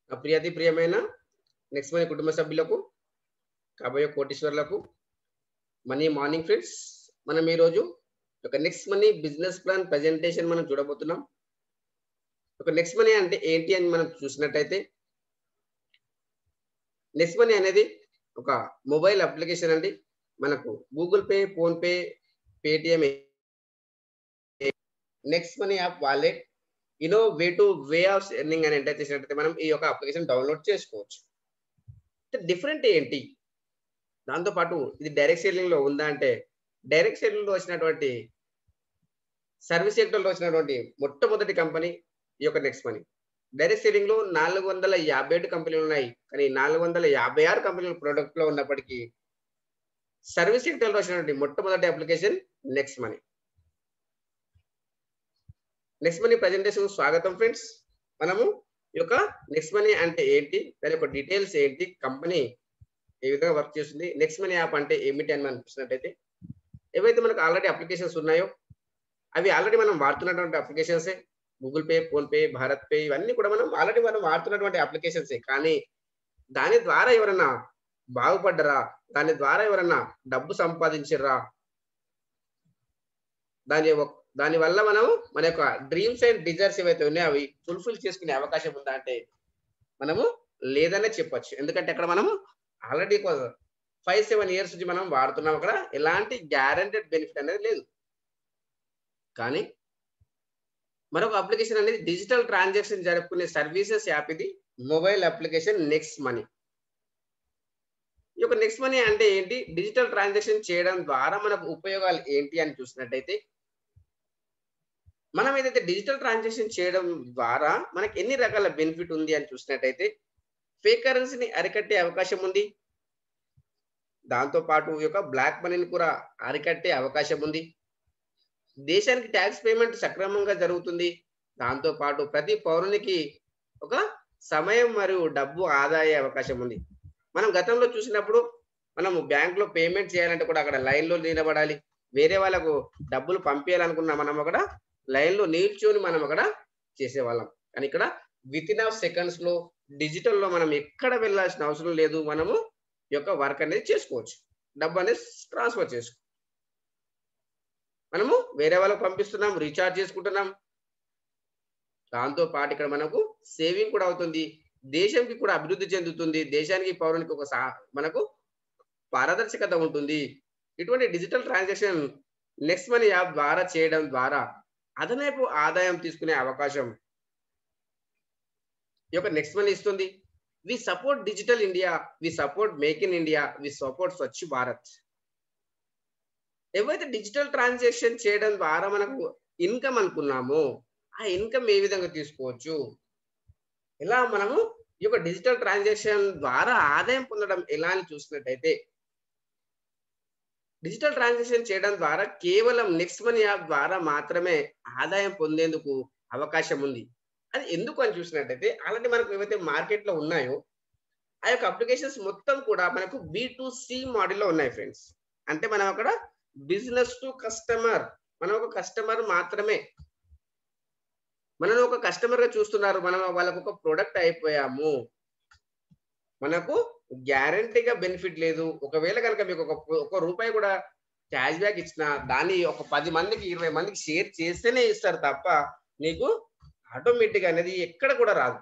నా ప్రియాతి ప్రియమైన next money కుటుంబ సభ్యులకు కాబోయే కోటీశ్వర్లకు మనీ మార్నింగ్ ఫ్రెండ్స్ మనం ఈరోజు ఒక next money business plan presentation మనం చూడబోతున్నాం ఒక నెక్స్ట్ మనీ అంటే ఏంటి అని మనం చూసినట్టయితే నెక్స్ట్ మనీ అనేది ఒక మొబైల్ అప్లికేషన్ అండి మనకు Google Pay PhonePe Paytm next money app wallet you know way to way of earning అని ఎంటర్ చేసినట్టయితే మనం ఈ యొక్క అప్లికేషన్ డౌన్లోడ్ చేసుకోవచ్చు డిఫరెంట్ ఏంటి దాంతోపాటు ఇది డైరెక్ట్ సెల్లింగ్ లో ఉందా అంటే డైరెక్ట్ సెల్లింగ్ లో వచ్చినటువంటి సర్వీస్ సెక్టర్ లో వచ్చినటువంటి మొట్టమొదటి కంపెనీ ఈ యొక్క నెక్స్ట్ మనీ డైరెక్ట్ సెల్లింగ్ లో నాలుగు వందల యాభై ఏడు కంపెనీలు ఉన్నాయి కానీ నాలుగు వందల యాభై ఆరు కంపెనీలు ప్రొడక్ట్ లో ఉన్నప్పటికీ సర్వీస్ సెక్టర్ లో వచ్చినటువంటి మొట్టమొదటి application next money next money presentation స్వాగతం ఫ్రెండ్స్ మనము ఈ యొక్క నెక్స్ట్ మనీ అంటే ఏంటి దాని యొక్క డీటెయిల్స్ ఏంటి కంపెనీ ఏ విధంగా వర్క్ చేస్తుంది నెక్స్ట్ మనీ యాప్ అంటే ఏమిటి అని మనం చూసినట్టయితే ఏవైతే మనకు ఆల్రెడీ అప్లికేషన్స్ ఉన్నాయో అవి ఆల్రెడీ మనం వాడుతున్నటువంటి అప్లికేషన్సే Google Pay PhonePe Bharat BharatPe ఇవన్నీ కూడా మనం ఆల్రెడీ మనం వాడుతున్నటువంటి అప్లికేషన్సే కానీ దాని ద్వారా ఎవరన్నా బాగుపడ్డరా దాని ద్వారా ఎవరన్నా డబ్బు సంపాదించరా దాని దాని వల్ల మనం మన యొక్క డ్రీమ్స్ అండ్ డిజైర్స్ ఏవైతే ఉన్నాయో అవి ఫుల్ఫిల్ చేసుకునే అవకాశం ఉందా అంటే మనము లేదనే చెప్పొచ్చు ఎందుకంటే అక్కడ మనము ఆల్రెడీ ఫైవ్ సెవెన్ ఇయర్స్ నుంచి మనం వాడుతున్నాం అక్కడ ఎలాంటి గ్యారంటెడ్ బెనిఫిట్ అనేది లేదు కానీ మరొక అప్లికేషన్ అనేది డిజిటల్ ట్రాన్సాక్షన్ జరుపుకునే సర్వీసెస్ యాప్ ఇది మొబైల్ అప్లికేషన్ నెక్స్ట్ మనీ ఈ యొక్క నెక్స్ట్ మనీ అంటే ఏంటి డిజిటల్ ట్రాన్సాక్షన్ చేయడం ద్వారా మనకు ఉపయోగాలు ఏంటి అని చూసినట్టయితే మనం ఏదైతే డిజిటల్ ట్రాన్సాక్షన్ చేయడం ద్వారా మనకి ఎన్ని రకాల బెనిఫిట్ ఉంది అని చూసినట్టయితే ఫేక్ కరెన్సీని అరికట్టే అవకాశం ఉంది దాంతో పాటు ఈ యొక్క బ్లాక్ మనీని కూడా అరికట్టే అవకాశం ఉంది దేశానికి ట్యాక్స్ పేమెంట్ సక్రమంగా జరుగుతుంది దాంతో పాటు ప్రతి పౌరునికి ఒక సమయం మరియు డబ్బు ఆదా అయ్యే అవకాశం ఉంది మనం గతంలో చూసినప్పుడు మనము బ్యాంక్ లో పేమెంట్ చేయాలంటే కూడా అక్కడ లైన్ లో నిలబడాలి వేరే వాళ్ళకు డబ్బులు పంపించాలనుకున్నా మనం అక్కడ లైన్ లో నిల్చొని మనం అక్కడ చేసేవాళ్ళం కానీ ఇక్కడ విత్ ఇన్ ఆఫ్ సెకండ్స్ లో డిజిటల్ లో మనం ఎక్కడ వెళ్ళాల్సిన అవసరం లేదు మనము ఈ యొక్క వర్క్ అనేది చేసుకోవచ్చు డబ్బు అనేది ట్రాన్స్ఫర్ చేసుకో మనము వేరే వాళ్ళకి పంపిస్తున్నాం రీఛార్జ్ చేసుకుంటున్నాం దాంతో పాటు ఇక్కడ మనకు సేవింగ్ కూడా అవుతుంది దేశంకి కూడా అభివృద్ధి చెందుతుంది దేశానికి పౌరునికి ఒక మనకు పారదర్శకత ఉంటుంది ఇటువంటి digital transaction next money app ద్వారా చేయడం ద్వారా అదనపు ఆదాయం తీసుకునే అవకాశం ఈ యొక్క నెక్స్ట్ మనీ ఇస్తుంది we support digital India we support make in India we support Swachh Bharat ఏవైతే డిజిటల్ ట్రాన్సాక్షన్ చేయడం ద్వారా మనకు ఇన్కమ్ అనుకున్నామో ఆ ఇన్కమ్ ఏ విధంగా తీసుకోవచ్చు ఎలా మనము ఈ యొక్క డిజిటల్ ట్రాన్సాక్షన్ ద్వారా ఆదాయం పొందడం ఎలా అని చూసినట్టయితే డిజిటల్ ట్రాన్సాక్షన్ చేయడం ద్వారా కేవలం నెక్స్ట్ మనీ యాప్ ద్వారా మాత్రమే ఆదాయం పొందేందుకు అవకాశం ఉంది అది ఎందుకు అని చూసినట్టయితే ఆల్రెడీ మనకు ఏవైతే మార్కెట్ లో ఉన్నాయో ఆ యొక్క అప్లికేషన్స్ మొత్తం కూడా మనకు బి టు సి మోడల్లో ఉన్నాయి ఫ్రెండ్స్ అంటే మనం అక్కడ బిజినెస్ టు కస్టమర్ మనం ఒక కస్టమర్ మాత్రమే మనం ఒక కస్టమర్ గా చూస్తున్నారు మనం వాళ్ళకు ఒక ప్రొడక్ట్ అయిపోయాము మనకు గ్యారంటీగా బెనిఫిట్ లేదు ఒకవేళ కనుక మీకు ఒక ఒక రూపాయి కూడా క్యాష్ బ్యాక్ ఇచ్చిన దాన్ని ఒక పది మందికి ఇరవై మందికి షేర్ చేస్తేనే ఇస్తారు తప్ప నీకు ఆటోమేటిక్ అనేది ఎక్కడ కూడా రాదు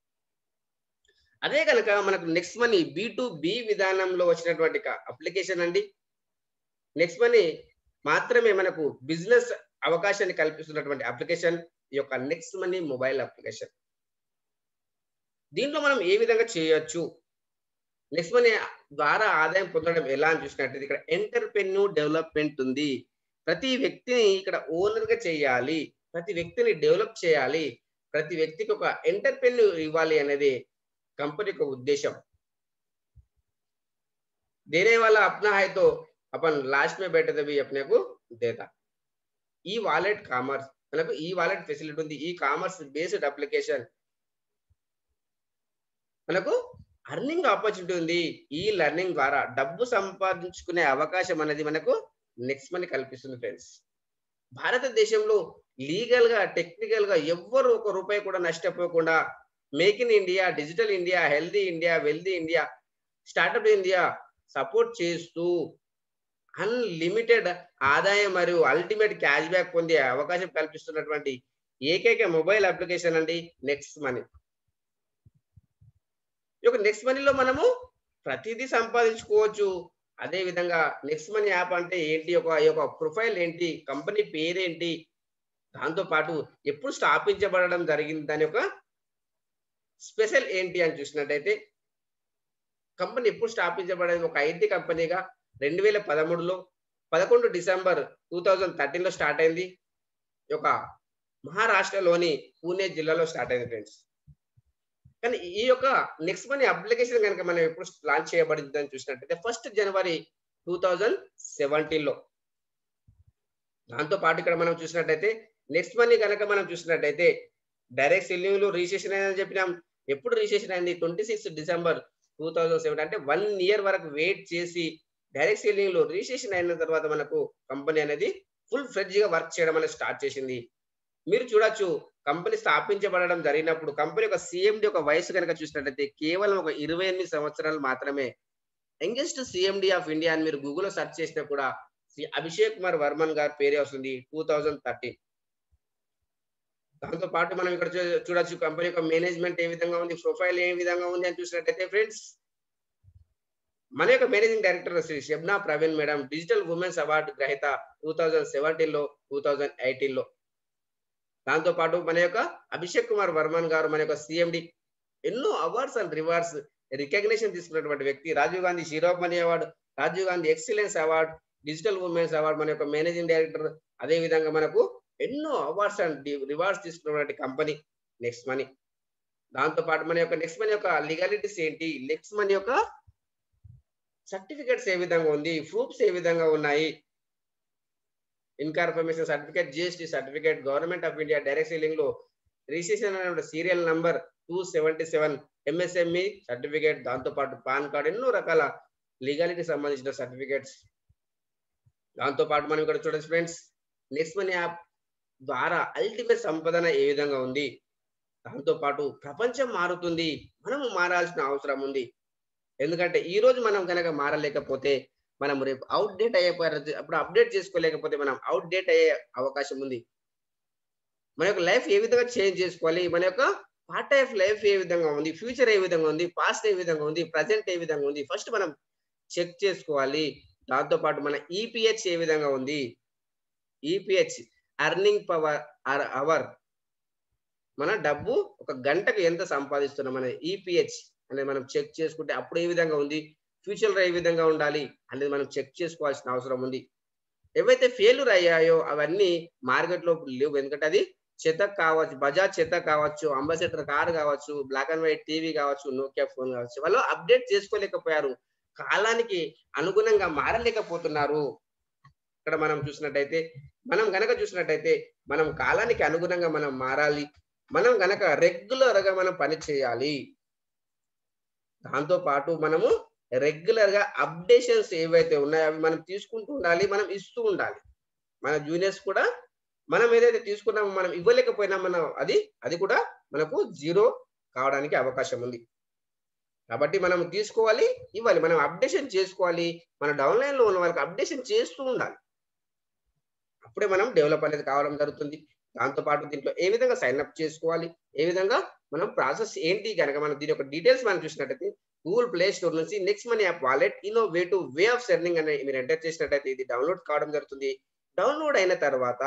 అదే కనుక మనకు next money B to B విధానంలో వచ్చినటువంటి అప్లికేషన్ అండి నెక్స్ట్ మనీ మాత్రమే మనకు బిజినెస్ అవకాశాన్ని కల్పిస్తున్నటువంటి అప్లికేషన్ ఈ యొక్క నెక్స్ట్ మనీ మొబైల్ అప్లికేషన్ దీంట్లో మనం ఏ విధంగా చేయొచ్చు నెక్స్ట్ మనీ ద్వారా ఆదాయం పొందడం ఎలా అని చూసినట్టు ఇక్కడ ఎంటర్ప్రెన్యూ డెవలప్మెంట్ ఉంది ప్రతి వ్యక్తిని ఇక్కడ ఓనర్ గా చేయాలి ప్రతి వ్యక్తిని డెవలప్ చేయాలి ప్రతి వ్యక్తికి ఒక ఎంటర్ప్రెన్యూ ఇవ్వాలి అనేది कंपनी का उद्देश्य देने वाला अपना है तो अपन लास्ट में बैठे तभी अपने को देता ఈ వాలెట్ కామర్స్ మనకు ఈ వాలెట్ ఫెసిలిటీ ఉంది ఈ కామర్స్ బేస్డ్ అప్లికేషన్ మనకు అర్నింగ్ ఆపర్చునిటీ ఉంది ఈ లెర్నింగ్ ద్వారా డబ్బు సంపాదించుకునే అవకాశం అనేది మనకు నెక్స్ట్ మనీ కల్పిస్తుంది ఫ్రెండ్స్ భారతదేశంలో లీగల్ గా టెక్నికల్ గా ఎవ్వరు ఒక రూపాయి కూడా నష్టపోకుండా make in India digital India healthy India wealthy India startup India support చేస్తూ అన్లిమిటెడ్ ఆదాయం మరియు అల్టిమేట్ క్యాష్ బ్యాక్ పొందే అవకాశం కల్పిస్తున్నటువంటి ఏకైక మొబైల్ అప్లికేషన్ అండి నెక్స్ట్ మనీ ఈ యొక్క నెక్స్ట్ మనీలో మనము ప్రతిదీ సంపాదించుకోవచ్చు అదే విధంగా నెక్స్ట్ మనీ యాప్ అంటే ఏంటి ఒక ఈ యొక్క ప్రొఫైల్ ఏంటి కంపెనీ పేరేంటి దాంతో పాటు ఎప్పుడు స్థాపించబడడం జరిగింది దాని యొక్క స్పెషల్ ఏంటి అని చూసినట్టయితే కంపెనీ ఎప్పుడు స్థాపించబడేది ఒక ఐటీ కంపెనీగా రెండు వేల పదమూడులో పదకొండు డిసెంబర్ టూ థౌజండ్ థర్టీన్లో స్టార్ట్ అయింది ఈ యొక్క మహారాష్ట్రలోని పూణే జిల్లాలో స్టార్ట్ అయింది ఫ్రెండ్స్ కానీ ఈ యొక్క నెక్స్ట్ మనీ అప్లికేషన్ కనుక మనం ఎప్పుడు లాంచ్ చేయబడింది అని చూసినట్టయితే ఫస్ట్ జనవరి టూ థౌజండ్ సెవెంటీన్లో దాంతో పాటు ఇక్కడ మనం చూసినట్టయితే నెక్స్ట్ మనీ కనుక మనం చూసినట్టయితే డైరెక్ట్ సెల్లింగ్ లో రిజిస్ట్రేషన్ అయిందని చెప్పినాం ఎప్పుడు రిజిస్ట్రేషన్ అయింది twenty six December two thousand seven అంటే వన్ ఇయర్ వరకు వెయిట్ చేసి డైరెక్ట్ సెల్లింగ్ లో రిజిస్ట్రేషన్ అయిన తర్వాత మనకు కంపెనీ అనేది ఫుల్ ఫ్రెడ్జ్ గా వర్క్ చేయడం అనేది స్టార్ట్ చేసింది మీరు చూడొచ్చు కంపెనీ స్థాపించబడడం జరిగినప్పుడు కంపెనీ యొక్క సిఎండి ఒక వయసు కనుక చూసినట్టయితే కేవలం ఒక ఇరవై ఎనిమిది సంవత్సరాలు మాత్రమే యంగెస్ట్ సిఎండి ఆఫ్ ఇండియా అని మీరు గూగుల్లో సెర్చ్ చేసినా కూడా శ్రీ అభిషేక్ కుమార్ వర్మన్ గారి పేరే వస్తుంది టూ థౌజండ్ థర్టీన్ దాంతో పాటు మనం ఇక్కడ చూ- చూడొచ్చు కంపెనీ యొక్క మేనేజ్మెంట్ ఏ విధంగా ఉంది ప్రొఫైల్ ఏ విధంగా ఉంది అని చూసినట్టయితే ఫ్రెండ్స్ మన యొక్క managing director Shri Shabna Praveen madam digital women's award గ్రహీత టూ థౌజండ్ సెవెంటీన్ లో టూ థౌజండ్ ఎయిటీన్ లో దాంతో పాటు మన యొక్క అభిషేక్ కుమార్ వర్మన్ గారు మన యొక్క సిఎండి ఎన్నో అవార్డ్స్ అండ్ రివార్డ్స్ రికగ్నిషన్ తీసుకున్నటువంటి వ్యక్తి Rajiv Gandhi Shiromani award Rajiv Gandhi excellence award digital women's award మన యొక్క మేనేజింగ్ డైరెక్టర్ అదే విధంగా మనకు ఎన్నో అవార్డ్స్ అండ్ రివార్డ్స్ తీసుకున్నటువంటి కంపెనీ నెక్స్ట్ మనీ దాంతో పాటు మన యొక్క నెక్స్ట్ మనీ యొక్క లీగాలిటీస్ ఏంటి నెక్స్ట్ మనీ యొక్క సర్టిఫికెట్స్ ఏ విధంగా ఉంది ప్రూఫ్స్ ఏ విధంగా ఉన్నాయి incorporation certificate GST certificate government of India direct selling లో రిజిస్ట్రేషన్ అనే serial number two seventy seven MSME certificate దాంతో పాటు పాన్ కార్డ్ ఎన్నో రకాల లీగాలిటీ సంబంధించిన సర్టిఫికేట్స్ దాంతో పాటు మనం ఇక్కడ చూడండి ఫ్రెండ్స్ నెక్స్ట్ మనీ యాప్ ద్వారా అల్టిమేట్ సంపాదన ఏ విధంగా ఉంది దాంతో పాటు ప్రపంచం మారుతుంది మనము మారాల్సిన అవసరం ఉంది ఎందుకంటే ఈ రోజు మనం కనుక మారలేకపోతే మనం రేపు అవుట్ డేట్ అయిపోయారు అప్పుడు అప్డేట్ చేసుకోలేకపోతే మనం అవుట్ డేట్ అయ్యే అవకాశం ఉంది మన యొక్క లైఫ్ ఏ విధంగా చేంజ్ చేసుకోవాలి మన యొక్క పార్ట్ ఆఫ్ లైఫ్ ఏ విధంగా ఉంది ఫ్యూచర్ ఏ విధంగా ఉంది పాస్ట్ ఏ విధంగా ఉంది ప్రజెంట్ ఏ విధంగా ఉంది ఫస్ట్ మనం చెక్ చేసుకోవాలి దాంతో పాటు మన ఈపీహెచ్ ఏ విధంగా ఉంది ఈపీహెచ్ అర్నింగ్ పవర్ అవర్ మన డబ్బు ఒక గంటకు ఎంత సంపాదిస్తున్నాం మన ఈపీహెచ్ అనేది మనం చెక్ చేసుకుంటే అప్పుడు ఏ విధంగా ఉంది ఫ్యూచర్ ఏ విధంగా ఉండాలి అనేది మనం చెక్ చేసుకోవాల్సిన అవసరం ఉంది ఏవైతే ఫెయిల్యూర్ అయ్యాయో అవన్నీ మార్కెట్ లో లేవు ఎందుకంటే అది చెత్త కావచ్చు బజాజ్ చెత్త కావచ్చు అంబాసిడర్ కార్ కావచ్చు బ్లాక్ అండ్ వైట్ టీవీ కావచ్చు నోకియా ఫోన్ కావచ్చు వాళ్ళు అప్డేట్ చేసుకోలేకపోయారు కాలానికి అనుగుణంగా మారలేకపోతున్నారు ఇక్కడ మనం చూసినట్టయితే మనం గనక చూసినట్టయితే మనం కాలానికి అనుగుణంగా మనం మారాలి మనం గనక రెగ్యులర్ గా మనం పని చేయాలి దాంతో పాటు మనము రెగ్యులర్ గా అప్డేషన్స్ ఏవైతే ఉన్నాయో అవి మనం తీసుకుంటూ ఉండాలి మనం ఇస్తూ ఉండాలి మన జూనియర్స్ కూడా మనం ఏదైతే తీసుకున్నామో మనం ఇవ్వలేకపోయినా మనం అది అది కూడా మనకు జీరో కావడానికి అవకాశం ఉంది కాబట్టి మనం తీసుకోవాలి ఇవ్వాలి మనం అప్డేషన్ చేసుకోవాలి మన డౌన్లైన్ లో ఉన్న వాళ్ళకి అప్డేషన్ చేస్తూ ఉండాలి అప్పుడే మనం డెవలప్ అనేది కావడం జరుగుతుంది దాంతో పాటు దీంట్లో ఏ విధంగా సైన్ అప్ చేసుకోవాలి ఏ విధంగా మనం ప్రాసెస్ ఏంటి కనుక మనం దీని యొక్క డీటెయిల్స్ మనం చూసినట్టయితే గూగుల్ ప్లే స్టోర్ నుంచి next money app wallet innovative way of earning అని మీరు ఎంటర్ చేసినట్టయితే ఇది డౌన్లోడ్ కావడం జరుగుతుంది డౌన్లోడ్ అయిన తర్వాత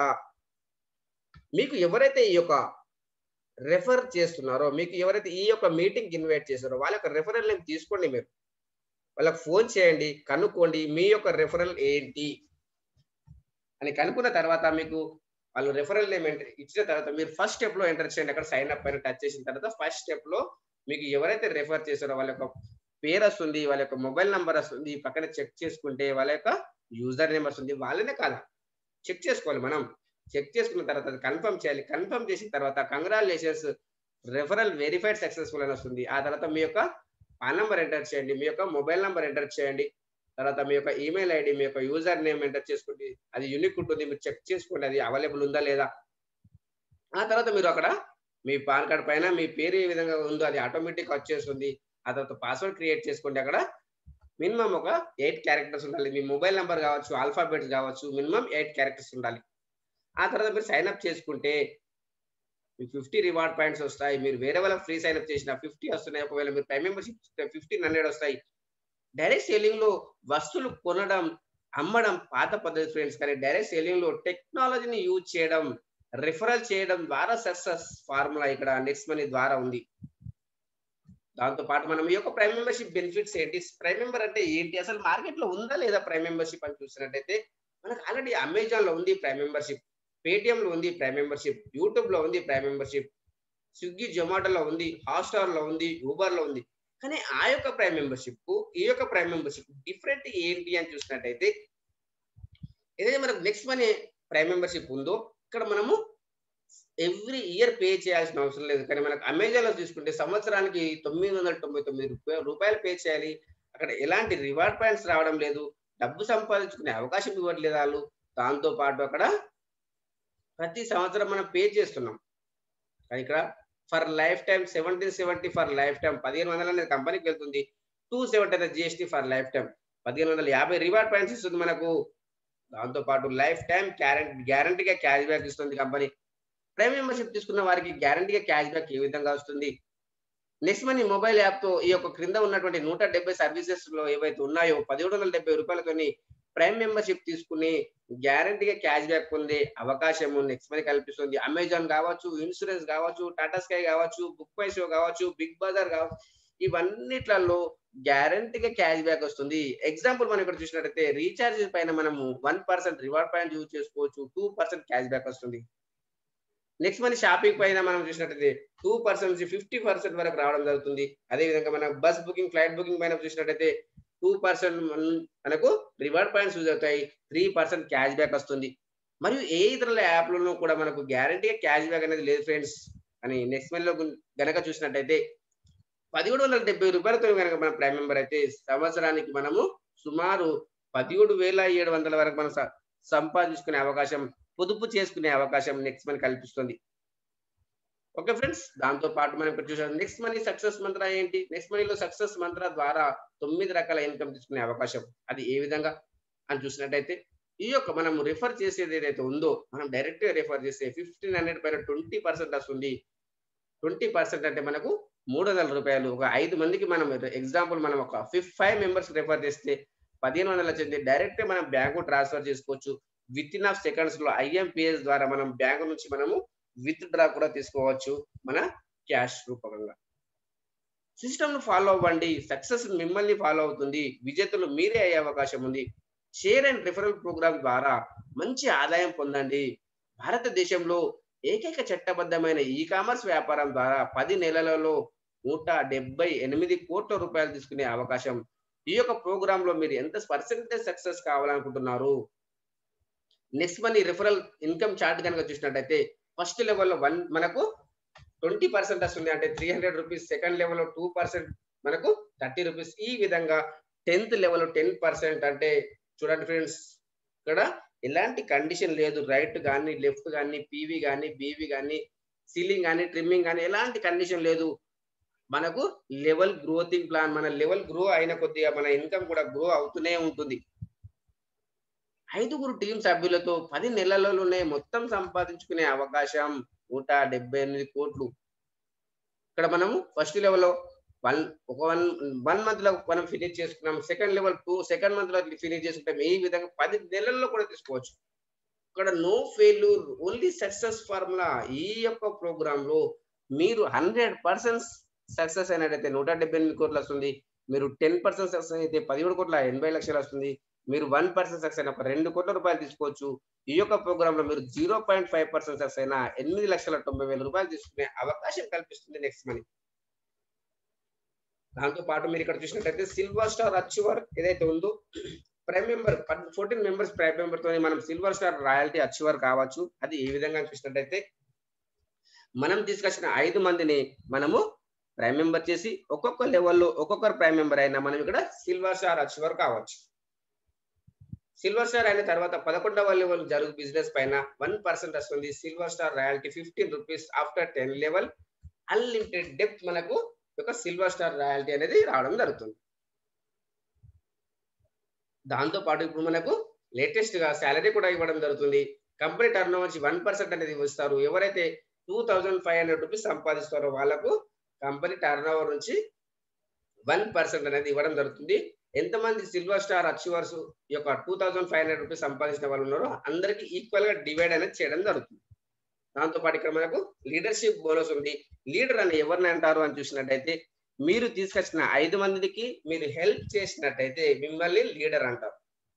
మీకు ఎవరైతే ఈ యొక్క రెఫర్ చేస్తున్నారో మీకు ఎవరైతే ఈ యొక్క మీటింగ్ ఇన్వైట్ చేస్తారో వాళ్ళ యొక్క రెఫరల్ నేమ్ తీసుకోండి మీరు వాళ్ళకి ఫోన్ చేయండి కనుక్కోండి మీ యొక్క రెఫరల్ ఏంటి అని కనుక్కున్న తర్వాత మీకు వాళ్ళు రెఫరల్ నేమ్ ఎంటర్ ఇచ్చిన తర్వాత మీరు ఫస్ట్ స్టెప్ లో ఎంటర్ చేయండి అక్కడ సైన్ అప్ పైన టచ్ చేసిన తర్వాత ఫస్ట్ స్టెప్ లో మీకు ఎవరైతే రెఫర్ చేశారో వాళ్ళ యొక్క పేరు వస్తుంది వాళ్ళ యొక్క మొబైల్ నంబర్ వస్తుంది పక్కన చెక్ చేసుకుంటే వాళ్ళ యొక్క యూజర్ నేమ్ వస్తుంది వాళ్ళనే కాదా చెక్ చేసుకోవాలి మనం చెక్ చేసుకున్న తర్వాత అది కన్ఫర్మ్ చేయాలి కన్ఫర్మ్ చేసిన తర్వాత కంగ్రాచులేషన్స్ రెఫరల్ వెరిఫైడ్ సక్సెస్ఫుల్ అని వస్తుంది ఆ తర్వాత మీ యొక్క పాన్ నంబర్ ఎంటర్ చేయండి మీ యొక్క మొబైల్ నంబర్ ఎంటర్ చేయండి తర్వాత మీ యొక్క ఈమెయిల్ ఐడి మీ యొక్క యూజర్ నేమ్ ఎంటర్ చేసుకోండి అది యూనిక్ ఉంటుంది మీరు చెక్ చేసుకోండి అది అవైలబుల్ ఉందా లేదా ఆ తర్వాత మీరు అక్కడ మీ పాన్ కార్డ్ పైన మీ పేరు ఏ విధంగా ఉందో అది ఆటోమేటిక్ వచ్చేస్తుంది ఆ తర్వాత పాస్వర్డ్ క్రియేట్ చేసుకోండి అక్కడ మినిమం ఒక ఎయిట్ క్యారెక్టర్స్ ఉండాలి మీ మొబైల్ నెంబర్ కావచ్చు ఆల్ఫాబెట్స్ కావచ్చు మినిమం ఎయిట్ క్యారెక్టర్స్ ఉండాలి ఆ తర్వాత మీరు సైన్ అప్ చేసుకుంటే మీకు ఫిఫ్టీ రివార్డ్ పాయింట్స్ వస్తాయి మీరు వేరే వాళ్ళ ఫ్రీ సైన్ అప్ చేసిన ఫిఫ్టీ వస్తున్నాయి ఒకవేళ మీరు ప్రైమ్ మెంబర్షిప్ ఫిఫ్టీన్ హండ్రెడ్ వస్తాయి డైరెక్ట్ సెల్లింగ్ లో వస్తువులు కొనడం అమ్మడం పాత పద్ధతి ఫ్రెండ్స్ కానీ డైరెక్ట్ సెల్లింగ్ లో టెక్నాలజీని యూజ్ చేయడం రిఫరల్ చేయడం ద్వారా సక్సెస్ ఫార్ములా ఇక్కడ నెక్స్ట్ మనీ ద్వారా ఉంది దాంతో పాటు మనం ఈ యొక్క ప్రైమ్ మెంబర్షిప్ బెనిఫిట్స్ ఏంటి ప్రైమ్ మెంబర్ అంటే ఏంటి అసలు మార్కెట్ లో ఉందా లేదా ప్రైమ్ మెంబర్షిప్ అని చూసినట్టయితే మనకు ఆల్రెడీ అమెజాన్ లో ఉంది ప్రైమ్ మెంబర్షిప్ పేటిఎం లో ఉంది ప్రైమ్ మెంబర్షిప్ యూట్యూబ్ లో ఉంది ప్రైమ్ మెంబర్షిప్ స్విగ్గీ జొమాటోలో ఉంది హాట్స్టార్ లో ఉంది ఊబర్ లో ఉంది కానీ ఆ యొక్క ప్రైమ్ మెంబర్షిప్ కు ఈ యొక్క ప్రైమ్ మెంబర్షిప్ డిఫరెంట్ ఏంటి అని చూసినట్టయితే ఏదైతే మనకు నెక్స్ట్ మనీ ప్రైమ్ మెంబర్షిప్ ఉందో ఇక్కడ మనము ఎవ్రీ ఇయర్ పే చేయాల్సిన అవసరం లేదు కానీ మనకు అమెజాన్ లో తీసుకుంటే సంవత్సరానికి తొమ్మిది వందల తొంభై తొమ్మిది రూపాయలు రూపాయలు పే చేయాలి అక్కడ ఎలాంటి రివార్డ్ పాయింట్స్ రావడం లేదు డబ్బు సంపాదించుకునే అవకాశం ఇవ్వట్లేదు వాళ్ళు దాంతో పాటు అక్కడ ప్రతి సంవత్సరం మనం పే చేస్తున్నాం కానీ ఇక్కడ for life time seventeen seventy for life time పదిహేను వందలు అనేది కంపెనీకి వెళ్తుంది టూ సెవెంటీ అనేది జిఎస్టీ ఫర్ లైఫ్ టైం పదిహేను వందల యాభై రివార్డ్ పాయింట్స్ ఇస్తుంది మనకు దాంతో పాటు లైఫ్ టైం గ్యారంటీ గ్యారంటీగా క్యాష్ బ్యాక్ ఇస్తుంది కంపెనీ ప్రైమ్ మెంబర్షిప్ తీసుకున్న వారికి గ్యారంటీగా క్యాష్ బ్యాక్ ఏ విధంగా వస్తుంది నెక్స్ట్ మనీ మొబైల్ యాప్ తో ఈ యొక్క క్రింద ఉన్నటువంటి నూట డెబ్బై సర్వీసెస్ లో ఏవైతే ఉన్నాయో పదిహేడు వందల డెబ్బై రూపాయలతోని ప్రైమ్ మెంబర్షిప్ తీసుకుని గ్యారంటీగా క్యాష్ బ్యాక్ పొందే అవకాశం నెక్స్ట్ మనీ కల్పిస్తుంది అమెజాన్ కావచ్చు ఇన్సూరెన్స్ కావచ్చు టాటా స్కై కావచ్చు బుక్ మై షో కావచ్చు బిగ్ బజార్ కావచ్చు ఇవన్నిట్లలో గ్యారంటీగా క్యాష్ బ్యాక్ వస్తుంది ఎగ్జాంపుల్ మనం ఇక్కడ చూసినట్టయితే రీఛార్జ్ పైన మనము one percent reward point use చేసుకోవచ్చు టూ పర్సెంట్ క్యాష్ బ్యాక్ వస్తుంది నెక్స్ట్ మన షాపింగ్ పైన మనం చూసినట్టయితే టూ పర్సెంట్ నుంచి ఫిఫ్టీ పర్సెంట్ వరకు రావడం జరుగుతుంది అదే విధంగా మన బస్ బుకింగ్ ఫ్లైట్ బుకింగ్ పైన చూసినట్టయితే టూ పర్సెంట్ మనకు రివార్డ్ పాయింట్స్ యూజ్ అవుతాయి త్రీ పర్సెంట్ క్యాష్ బ్యాక్ వస్తుంది మరియు ఏ ఇతరుల యాప్లలో కూడా మనకు గ్యారంటీగా క్యాష్ బ్యాక్ అనేది లేదు ఫ్రెండ్స్ అని నెక్స్ట్ లో గనక చూసినట్టయితే పదిహేడు వందల డెబ్బై రూపాయలతో కనుక మన ప్రైమ్ మెంబర్ అయితే సంవత్సరానికి మనము సుమారు పదిహేడు వేల ఏడు వందల వరకు మనం సంపాదించుకునే అవకాశం పొదుపు చేసుకునే అవకాశం నెక్స్ట్ మనీ కల్పిస్తుంది ఓకే ఫ్రెండ్స్ దాంతో పాటు మనం ఇక్కడ చూసాం నెక్స్ట్ మనీ సక్సెస్ మంత్ర ఏంటి నెక్స్ట్ మనీలో సక్సెస్ మంత్ర ద్వారా తొమ్మిది రకాల ఇన్కమ్ తీసుకునే అవకాశం అది ఏ విధంగా అని చూసినట్టయితే ఈ యొక్క మనం రిఫర్ చేసేది ఏదైతే ఉందో మనం డైరెక్ట్ గా రిఫర్ చేస్తే ఫిఫ్టీన్ హండ్రెడ్ పైన ట్వంటీ పర్సెంట్ వస్తుంది ట్వంటీ పర్సెంట్ అంటే మనకు మూడు వందల రూపాయలు ఒక ఐదు మందికి మనం ఎగ్జాంపుల్ మనం ఒక ఫిఫ్ ఫైవ్ మెంబర్స్ రిఫర్ చేస్తే పదిహేను వందల చెంది డైరెక్ట్ మనం బ్యాంకు ట్రాన్స్ఫర్ చేసుకోవచ్చు విత్ ఇన్ ఆఫ్ సెకండ్స్ లో ఐఎంపిఎస్ ద్వారా మనం బ్యాంకు నుంచి మనము విత్ డ్రా కూడా తీసుకోవచ్చు మన క్యాష్ రూపకంగా సిస్టమ్ ను ఫాలో అవ్వండి సక్సెస్ మిమ్మల్ని ఫాలో అవుతుంది విజేతలు మీరే అయ్యే అవకాశం ఉంది షేర్ అండ్ రిఫరల్ ప్రోగ్రామ్ ద్వారా మంచి ఆదాయం పొందండి భారతదేశంలో ఏకైక చట్టబద్ధమైన ఈ కామర్స్ వ్యాపారం ద్వారా పది నెలలలో నూట డెబ్బై ఎనిమిది కోట్ల రూపాయలు తీసుకునే అవకాశం ఈ యొక్క ప్రోగ్రామ్ లో మీరు ఎంత పర్సెంటేజ్ సక్సెస్ కావాలనుకుంటున్నారు next money referral income chart కనుక చూసినట్టయితే ఫస్ట్ లెవెల్లో వన్ మనకు ట్వంటీ పర్సెంట్ వస్తుంది అంటే త్రీ హండ్రెడ్ రూపీస్ సెకండ్ లెవెల్లో టూ పర్సెంట్ మనకు థర్టీ రూపీస్ ఈ విధంగా టెన్త్ లెవెల్ టెన్ పర్సెంట్ అంటే చూడండి ఫ్రెండ్స్ ఇక్కడ ఎలాంటి కండిషన్ లేదు రైట్ కానీ లెఫ్ట్ కానీ పీవీ కానీ బీవీ కానీ సీలింగ్ కానీ ట్రిమ్మింగ్ కానీ ఎలాంటి కండిషన్ లేదు మనకు లెవెల్ గ్రోతింగ్ ప్లాన్ మన లెవెల్ గ్రో అయిన కొద్దిగా మన ఇన్కమ్ కూడా గ్రో అవుతూనే ఉంటుంది ఐదుగురు టీం సభ్యులతో పది నెలలలోనే మొత్తం సంపాదించుకునే అవకాశం నూట డెబ్బై ఎనిమిది కోట్లు ఇక్కడ మనము ఫస్ట్ లెవెల్లో వన్ ఒక వన్ వన్ మంత్ లో మనం ఫినిష్ చేసుకున్నాం second level two second month లో ఫినిష్ చేసుకుంటాం ఈ విధంగా పది నెలల్లో కూడా తీసుకోవచ్చు ఇక్కడ no failure only success formula ఈ యొక్క ప్రోగ్రామ్ లో మీరు హండ్రెడ్ పర్సెంట్ సక్సెస్ అయినట్టయితే నూట డెబ్బై ఎనిమిది కోట్లు వస్తుంది మీరు టెన్ పర్సెంట్ సక్సెస్ అయితే పదిహేడు కోట్ల ఎనభై లక్షలు వస్తుంది మీరు వన్ పర్సెంట్ సక్సెస్ అయిన ఒక రెండు కోట్ల రూపాయలు తీసుకోవచ్చు ఈ యొక్క ప్రోగ్రామ్ లో మీరు zero point five percent success అయినా ఎనిమిది లక్షల తొంభై వేల రూపాయలు తీసుకునే అవకాశం కల్పిస్తుంది నెక్స్ట్ మనీ దాంతో పాటు మీరు ఇక్కడ చూసినట్టయితే సిల్వర్ స్టార్ అచీవర్ ఏదైతే ఉందో prime member fourteen members prime member తో మనం సిల్వర్ స్టార్ రాయల్టీ అచీవర్ కావచ్చు అది ఏ విధంగా చూసినట్టయితే మనం తీసుకొచ్చిన ఐదు మందిని మనము ప్రైమ్ మెంబర్ చేసి ఒక్కొక్క లెవెల్లో ఒక్కొక్కరు ప్రైమ్ మెంబర్ అయినా మనం ఇక్కడ సిల్వర్ స్టార్ అచీవర్ కావచ్చు సిల్వర్ స్టార్ అయిన తర్వాత పదకొండవ లెవెల్ జరుగు బిజినెస్ పైన వన్ పర్సెంట్ వస్తుంది silver star royalty fifteen rupees after ten level unlimited depth మనకు ఒక సిల్వర్ స్టార్ రాయల్టీ అనేది రావడం జరుగుతుంది దాంతో పాటు ఇప్పుడు మనకు లేటెస్ట్ గా శాలరీ కూడా ఇవ్వడం జరుగుతుంది కంపెనీ టర్న్ వచ్చి వన్ పర్సెంట్ అనేది ఇస్తారు ఎవరైతే two thousand five hundred rupees సంపాదిస్తారో వాళ్ళకు కంపెనీ టర్న్ ఓవర్ నుంచి వన్ పర్సెంట్ అనేది ఇవ్వడం జరుగుతుంది ఎంతమంది సిల్వర్ స్టార్ అచీవర్స్ ఈ యొక్క two thousand five hundred rupees సంపాదించిన వాళ్ళు ఉన్నారో అందరికి ఈక్వల్ గా డివైడ్ అనేది చేయడం జరుగుతుంది దాంతో పాటు ఇక్కడ మనకు లీడర్షిప్ బోనస్ ఉంది లీడర్ అని ఎవరిని అంటారు అని చూసినట్టయితే మీరు తీసుకొచ్చిన ఐదు మందికి మీరు హెల్ప్ చేసినట్టయితే మిమ్మల్ని లీడర్ అంటారు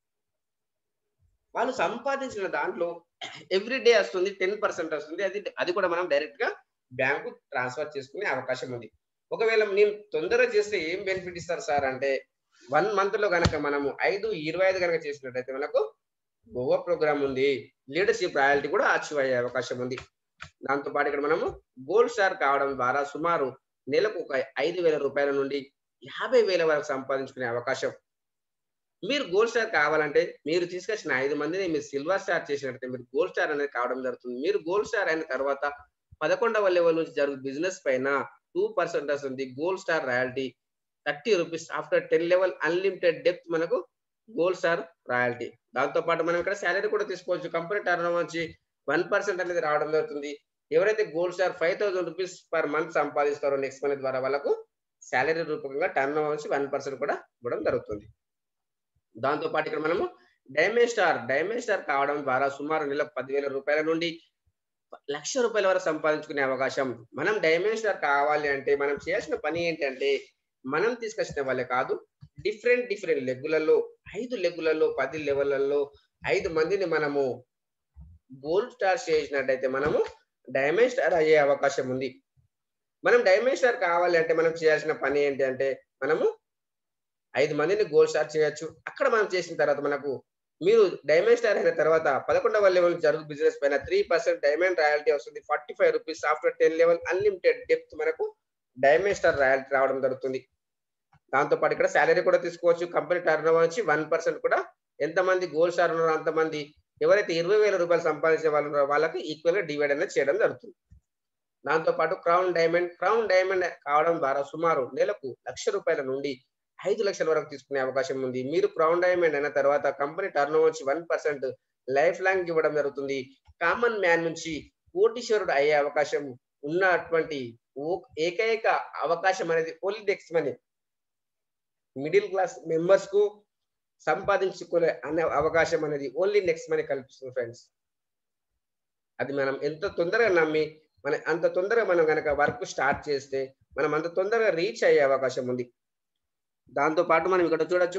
వాళ్ళు సంపాదించిన దాంట్లో ఎవ్రీ డే వస్తుంది టెన్ పర్సెంట్ వస్తుంది అది అది కూడా మనం డైరెక్ట్ గా బ్యాంకు ట్రాన్స్ఫర్ చేసుకునే అవకాశం ఉంది ఒకవేళ నేను తొందరగా చేస్తే ఏం బెనిఫిట్ ఇస్తారు సార్ అంటే వన్ మంత్ లో కనుక మనము ఐదు ఇరవై ఐదు కనుక చేసినట్టయితే మనకు గోవా ప్రోగ్రామ్ ఉంది లీడర్షిప్ రాయల్టీ కూడా అచీవ్ అయ్యే అవకాశం ఉంది దాంతో పాటు ఇక్కడ మనము గోల్డ్ స్టార్ కావడం ద్వారా సుమారు నెలకు ఒక ఐదు వేల రూపాయల నుండి యాభై వేల వరకు సంపాదించుకునే అవకాశం మీరు గోల్డ్ స్టార్ కావాలంటే మీరు తీసుకొచ్చిన ఐదు మందిని మీరు సిల్వర్ స్టార్ చేసినట్లయితే మీరు గోల్డ్ స్టార్ అనేది కావడం జరుగుతుంది మీరు గోల్డ్ స్టార్ అయిన తర్వాత పదకొండవ లెవెల్ నుంచి జరుగు బిజినెస్ పైన టూ పర్సెంట్ వస్తుంది gold star royalty thirty rupees after ten level unlimited depth మనకు గోల్డ్ స్టార్ రాయల్టీ దాంతో పాటు మనం ఇక్కడ శాలరీ కూడా తీసుకోవచ్చు కంపెనీ టర్న్ వచ్చి వన్ పర్సెంట్ అనేది రావడం జరుగుతుంది ఎవరైతే gold star five thousand rupees per month సంపాదిస్తారో నెక్స్ట్ మంత్ ద్వారా వాళ్ళకు శాలరీ రూపకంగా టర్న్ వచ్చి వన్ పర్సెంట్ కూడా ఇవ్వడం జరుగుతుంది దాంతో పాటు ఇక్కడ మనము డైమండ్ స్టార్ డైమండ్ స్టార్ కావడం ద్వారా సుమారు నెలకు పదివేల రూపాయల నుండి లక్ష రూపాయల వరకు సంపాదించుకునే అవకాశం మనం డైమండ్ స్టార్ కావాలి అంటే మనం చేయాల్సిన పని ఏంటంటే మనం తీసుకొచ్చిన వాళ్ళే కాదు డిఫరెంట్ డిఫరెంట్ లెగ్గులలో ఐదు లెగ్గులలో పది లెవెల్లలో ఐదు మందిని మనము గోల్డ్ స్టార్ చేసినట్టయితే మనము డైమండ్ స్టార్ అయ్యే అవకాశం ఉంది మనం డైమండ్ స్టార్ కావాలి అంటే మనం చేయాల్సిన పని ఏంటి అంటే మనము ఐదు మందిని గోల్డ్ స్టార్ చేయొచ్చు అక్కడ మనం చేసిన తర్వాత మనకు మీరు డైమండ్ స్టార్ అయిన తర్వాత పదకొండవ లెవెల్ జరుగు బిజినెస్ పైన త్రీ పర్సెంట్ డైమండ్ రాయల్టీ వస్తుంది forty five rupees after ten level unlimited depth మనకు డైమండ్ స్టార్ రాయల్టీ రావడం జరుగుతుంది దాంతో పాటు ఇక్కడ శాలరీ కూడా తీసుకోవచ్చు కంపెనీ టర్న్ ఓవర్ వచ్చి వన్ పర్సెంట్ కూడా ఎంతమంది గోల్డ్ స్టార్ ఉన్నారో అంతమంది ఎవరైతే ఇరవై వేల రూపాయలు సంపాదించే వాళ్ళు ఉన్నారో వాళ్ళకి ఈక్వల్ గా డివైడ్ అనేది చేయడం జరుగుతుంది దాంతో పాటు క్రౌన్ డైమండ్ క్రౌన్ డైమండ్ కావడం ద్వారా సుమారు నెలకు లక్ష రూపాయల నుండి ఐదు లక్షల వరకు తీసుకునే అవకాశం ఉంది మీరు క్రౌన్ డైమండ్ అయిన తర్వాత కంపెనీ టర్న్ ఓవర్ వచ్చి వన్ పర్సెంట్ లైఫ్ లాంగ్ ఇవ్వడం జరుగుతుంది కామన్ మ్యాన్ నుంచి కోటీశ్వరుడు అయ్యే అవకాశం ఉన్నటువంటి ఏకైక అవకాశం అనేది only Next Money middle class members కు సంపాదించుకునే అనే అవకాశం అనేది ఓన్లీ నెక్స్ట్ మనీ కల్పిస్తుంది ఫ్రెండ్స్ అది మనం ఎంత తొందరగా నమ్మి మన అంత తొందరగా మనం కనుక వర్క్ స్టార్ట్ చేస్తే మనం అంత తొందరగా రీచ్ అయ్యే అవకాశం ఉంది దాంతో పాటు మనం ఇక్కడ చూడొచ్చు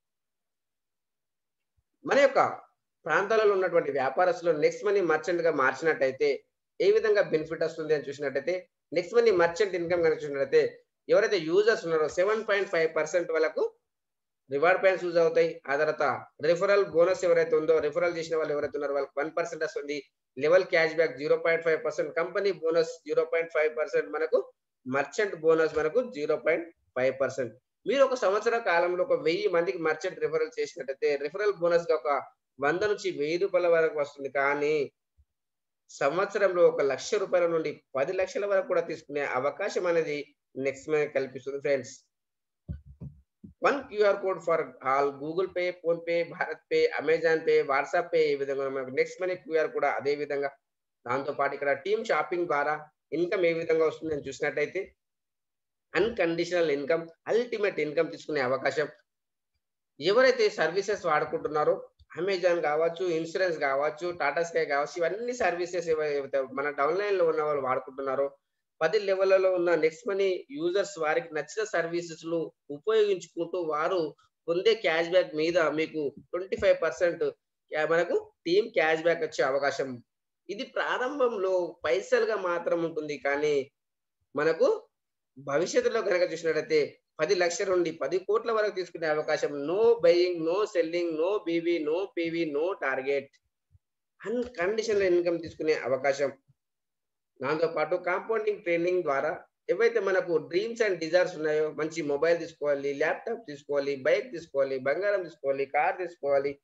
మన యొక్క ప్రాంతాలలో ఉన్నటువంటి వ్యాపారస్తులు నెక్స్ట్ మనీ మర్చెంట్ గా మార్చినట్టయితే ఏ విధంగా బెనిఫిట్ వస్తుంది అని చూసినట్టయితే నెక్స్ట్ మనీ మర్చెంట్ ఇన్కమ్ కనుక చూసినట్టయితే ఎవరైతే యూజర్స్ ఉన్నారో సెవెన్ పాయింట్ ఫైవ్ పర్సెంట్ వాళ్ళకు రివార్డ్ పాయింట్స్ యూజ్ అవుతాయి ఆ తర్వాత రిఫరల్ బోనస్ ఎవరైతే ఉందో రిఫరల్ చేసిన వాళ్ళు ఎవరైతే ఉన్నారో వాళ్ళకి వన్ పర్సెంట్ వస్తుంది level cash back zero point five percent company bonus zero point five percent మనకు మర్చెంట్ బోనస్ మనకు జీరో పాయింట్ ఫైవ్ పర్సెంట్ మీరు ఒక సంవత్సర కాలంలో ఒక వెయ్యి మందికి మర్చెంట్ రిఫరల్ చేసినట్టయితే రిఫరల్ బోనస్ గా ఒక వంద నుంచి వెయ్యి రూపాయల వరకు వస్తుంది కానీ సంవత్సరంలో ఒక లక్ష రూపాయల నుండి పది లక్షల వరకు కూడా తీసుకునే అవకాశం అనేది నెక్స్ట్ మనకి కల్పిస్తుంది friends one QR code for all Google Pay PhonePe Bharat Pay Amazon Pay WhatsApp Pay ఈ విధంగా మనకు నెక్స్ట్ మనీ క్యూఆర్ కూడా అదే విధంగా దాంతో పాటు ఇక్కడ టీమ్ షాపింగ్ ద్వారా ఇన్కమ్ ఏ విధంగా వస్తుందని చూసినట్టయితే అన్కండిషనల్ ఇన్కమ్ అల్టిమేట్ ఇన్కమ్ తీసుకునే అవకాశం ఎవరైతే సర్వీసెస్ వాడుకుంటున్నారో అమెజాన్ కావచ్చు ఇన్సూరెన్స్ కావచ్చు టాటా స్కై కావచ్చు ఇవన్నీ సర్వీసెస్ ఏవైతే మన డౌన్లైన్ లో ఉన్న వాళ్ళు వాడుకుంటున్నారో పది లెవెల్లో ఉన్న నెక్స్ట్ మనీ యూజర్స్ వారికి నచ్చిన సర్వీసెస్ లు ఉపయోగించుకుంటూ వారు పొందే క్యాష్ బ్యాక్ మీద మీకు ట్వంటీ ఫైవ్ పర్సెంట్ మనకు టీమ్ క్యాష్ బ్యాక్ వచ్చే అవకాశం ఇది ప్రారంభంలో పైసలుగా మాత్రం ఉంటుంది కానీ మనకు భవిష్యత్తులో కనుక చూసినట్లయితే పది లక్షల నుండి పది కోట్ల వరకు తీసుకునే అవకాశం no buying no selling no BV no PV no target unconditional income తీసుకునే అవకాశం దాంతో పాటు కాంపౌండింగ్ ట్రైనింగ్ ద్వారా ఏవైతే మనకు డ్రీమ్స్ అండ్ డిజైర్స్ ఉన్నాయో మంచి మొబైల్ తీసుకోవాలి ల్యాప్టాప్ తీసుకోవాలి బైక్ తీసుకోవాలి బంగారం తీసుకోవాలి కార్ తీసుకోవాలి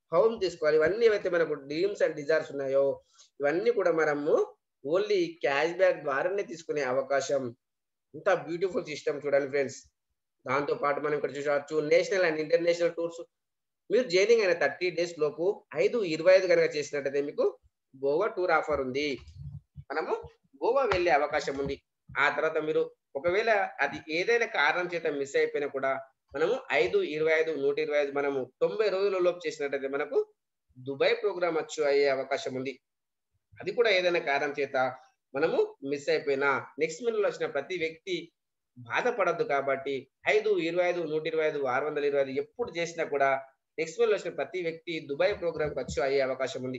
హోమ్ తీసుకోవాలి ఇవన్నీ ఏవైతే మనకు డ్రీమ్స్ అండ్ డిజైర్స్ ఉన్నాయో ఇవన్నీ కూడా మనము ఓన్లీ క్యాష్ బ్యాక్ ద్వారానే తీసుకునే అవకాశం ఇంత బ్యూటిఫుల్ సిస్టమ్ చూడండి ఫ్రెండ్స్ దాంతో పాటు మనం ఇక్కడ చూసవచ్చు నేషనల్ అండ్ ఇంటర్నేషనల్ టూర్స్ మీరు జైనింగ్ అయిన థర్టీ డేస్ లోపు ఐదు ఇరవై ఐదు కనుక చేసినట్టయితే మీకు గోవా టూర్ ఆఫర్ ఉంది మనము గోవా వెళ్ళే అవకాశం ఉంది ఆ తర్వాత మీరు ఒకవేళ అది ఏదైనా కారణం చేత మిస్ అయిపోయినా కూడా మనము ఐదు ఇరవై ఐదు నూట ఇరవై ఐదు మనము తొంభై రోజుల లోపు చేసినట్టయితే మనకు దుబాయ్ ప్రోగ్రామ్ వచ్చు అయ్యే అవకాశం ఉంది అది కూడా ఏదైనా కారణం చేత మనము మిస్ అయిపోయినా నెక్స్ట్ మినిట్ వచ్చిన ప్రతి వ్యక్తి బాధపడద్దు కాబట్టి ఐదు ఇరవై ఐదు నూట ఇరవై ఐదు ఆరు వందల ఇరవై ఐదు ఎప్పుడు చేసినా కూడా నెక్స్ట్ మినిట్ వచ్చిన ప్రతి వ్యక్తి దుబాయ్ ప్రోగ్రామ్ వచ్చు అయ్యే అవకాశం ఉంది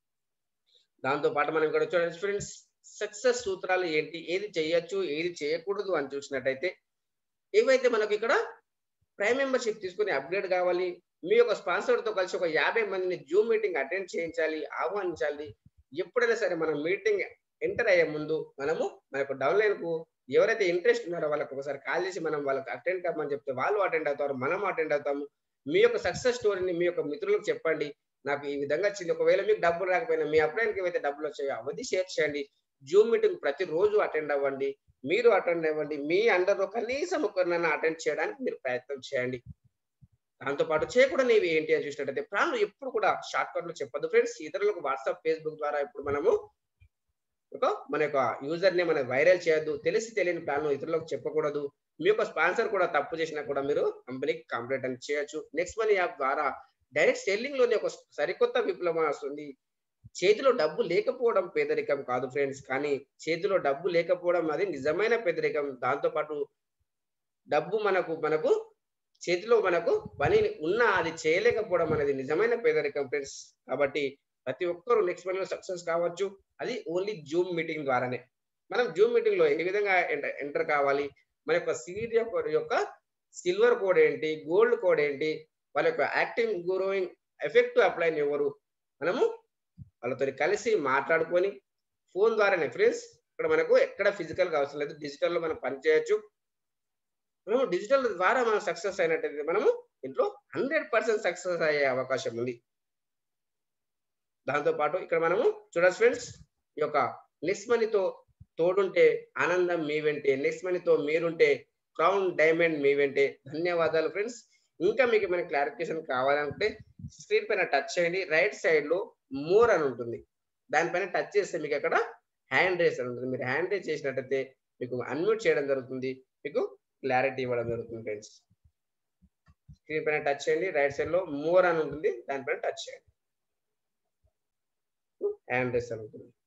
దాంతో పాటు మనం ఇక్కడ చూడండి ఫ్రెండ్స్ సక్సెస్ సూత్రాలు ఏంటి ఏది చేయొచ్చు ఏది చేయకూడదు అని చూసినట్టయితే ఏవైతే మనకు ఇక్కడ ప్రైమ్ మెంబర్షిప్ తీసుకుని అప్గ్రేడ్ కావాలి మీ యొక్క స్పాన్సర్ తో కలిసి ఒక యాభై మందిని జూమ్ మీటింగ్ అటెండ్ చేయించాలి ఆహ్వానించాలి ఎప్పుడైనా సరే మనం మీటింగ్ ఎంటర్ అయ్యే ముందు మనము మన యొక్క డౌన్లైన్ కు ఎవరైతే ఇంట్రెస్ట్ ఉన్నారో వాళ్ళకి ఒకసారి కాల్ చేసి మనం వాళ్ళకి అటెండ్ కమ్మని చెప్తే వాళ్ళు అటెండ్ అవుతారు మనం అటెండ్ అవుతాము మీ యొక్క సక్సెస్ స్టోరీని మీ యొక్క మిత్రులకు చెప్పండి నాకు ఈ విధంగా వచ్చింది ఒకవేళ మీకు డబ్బులు రాకపోయినా మీ అప్లైన్కి ఏవైతే డబ్బులు వచ్చాయో అవన్నీ షేర్ చేయండి జూమ్ మీటింగ్ ప్రతిరోజు అటెండ్ అవ్వండి మీరు అటెండ్ అవ్వండి మీ అండర్లో కనీసం ఒకరినైనా అటెండ్ చేయడానికి మీరు ప్రయత్నం చేయండి దాంతో పాటు చేయకూడనివి ఏంటి అని చూసినట్టయితే ప్లాన్లు ఎప్పుడు కూడా షార్ట్ కట్ లో చెప్పదు ఫ్రెండ్స్ ఇతరులకు వాట్సాప్ ఫేస్బుక్ ద్వారా ఇప్పుడు మనము ఒక మన యొక్క యూజర్ ని మనం వైరల్ చేయొద్దు తెలిసి తెలియని ప్లాన్ ఇతరులకు చెప్పకూడదు మీ యొక్క స్పాన్సర్ కూడా తప్పు చేసినా కూడా మీరు కంపెనీకి కంప్లైంట్ అని చేయొచ్చు నెక్స్ట్ మనీ యాప్ ద్వారా డైరెక్ట్ సెల్లింగ్ లోనే ఒక సరికొత్త విప్లవం వస్తుంది చేతిలో డబ్బు లేకపోవడం పేదరికం కాదు ఫ్రెండ్స్ కానీ చేతిలో డబ్బు లేకపోవడం అది నిజమైన పేదరికం దాంతో పాటు డబ్బు మనకు మనకు చేతిలో మనకు పని ఉన్నా అది చేయలేకపోవడం అనేది నిజమైన పేదరికం ఫ్రెండ్స్ కాబట్టి ప్రతి ఒక్కరు నెక్స్ట్ మనీలో సక్సెస్ కావచ్చు అది ఓన్లీ జూమ్ మీటింగ్ ద్వారానే మనం జూమ్ మీటింగ్ లో ఏ విధంగా ఎంటర్ కావాలి మన యొక్క సీడ్ యొక్క సిల్వర్ కోడ్ ఏంటి గోల్డ్ కోడ్ ఏంటి వాళ్ళ యొక్క యాక్టింగ్ గ్రోయింగ్ ఎఫెక్టివ్ అప్లైన్ ఎవరు మనము వాళ్ళతో కలిసి మాట్లాడుకొని ఫోన్ ద్వారానే ఫ్రెండ్స్ ఇక్కడ మనకు ఎక్కడ ఫిజికల్ గా అవసరం లేదు డిజిటల్ లో మనం పనిచేయచ్చు మనము డిజిటల్ ద్వారా మనం సక్సెస్ అయినట్టయితే మనము ఇంట్లో హండ్రెడ్ పర్సెంట్ సక్సెస్ అయ్యే అవకాశం ఉంది దాంతో పాటు ఇక్కడ మనము చూడచ్చు ఫ్రెండ్స్ ఈ యొక్క నెక్స్ట్ మనీతో తోడుంటే ఆనందం మీ వెంటే నెక్స్ట్ మనీతో మీరుంటే క్రౌన్ డైమండ్ మీ వెంటే ధన్యవాదాలు ఫ్రెండ్స్ ఇంకా మీకు ఏమైనా క్లారిఫికేషన్ కావాలంటే స్క్రీన్ పైన టచ్ చేయండి రైట్ సైడ్ లో మోర్ అని ఉంటుంది దానిపైన టచ్ చేస్తే మీకు అక్కడ హ్యాండ్ రేస్ అని ఉంటుంది మీరు హ్యాండ్ రేస్ చేసినట్టయితే మీకు అన్మ్యూట్ చేయడం జరుగుతుంది మీకు క్లారిటీ ఇవ్వడం జరుగుతుంది ఫ్రెండ్స్ స్క్రీన్ పైన టచ్ చేయండి రైట్ సైడ్ లో మోర్ అని ఉంటుంది దానిపైన టచ్ చేయండి హ్యాండ్ రేస్ అని ఉంటుంది